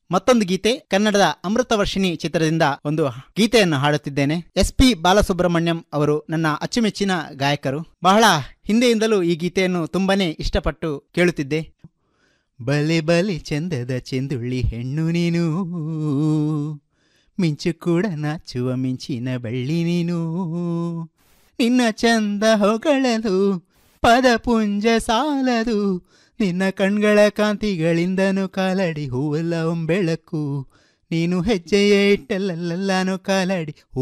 ಮತ್ತೊಂದು ಗೀತೆ ಕನ್ನಡದ ಅಮೃತವರ್ಷಿಣಿ ಚಿತ್ರದಿಂದ ಒಂದು ಗೀತೆಯನ್ನು ಹಾಡುತ್ತಿದ್ದೇನೆ ಎಸ್ ಪಿ ಬಾಲಸುಬ್ರಹ್ಮಣ್ಯಂ ಅವರು ನನ್ನ ಅಚ್ಚುಮೆಚ್ಚಿನ ಗಾಯಕರು ಬಹಳ ಹಿಂದೆಯಿಂದಲೂ ಈ ಗೀತೆಯನ್ನು ತುಂಬಾನೇ ಇಷ್ಟಪಟ್ಟು ಕೇಳುತ್ತಿದ್ದೆ ಬಲೆ ಬಲೆ ಚಂದದ ಚೆಂದುಳ್ಳಿ ಹೆಣ್ಣು ನೀನು ಮಿಂಚು ಕೂಡ ನಾಚುವ ಮಿಂಚಿನ ಬಳ್ಳಿ ನೀನು ನಿನ್ನ ಚಂದ ಹೊಗಳಲು ಪದಪುಂಜ ಸಾಲದು ನಿನ್ನ ಕಣ್ಗಳ ಕಾಂತಿಗಳಿಂದನು ಕಾಲಡಿ ಹೂವೆಲ್ಲ ಬೆಳಕು ನೀನು ಹೆಜ್ಜೆಯ ಇಟ್ಟಲ್ಲೆಲ್ಲಾನು ಕಾಲಡಿ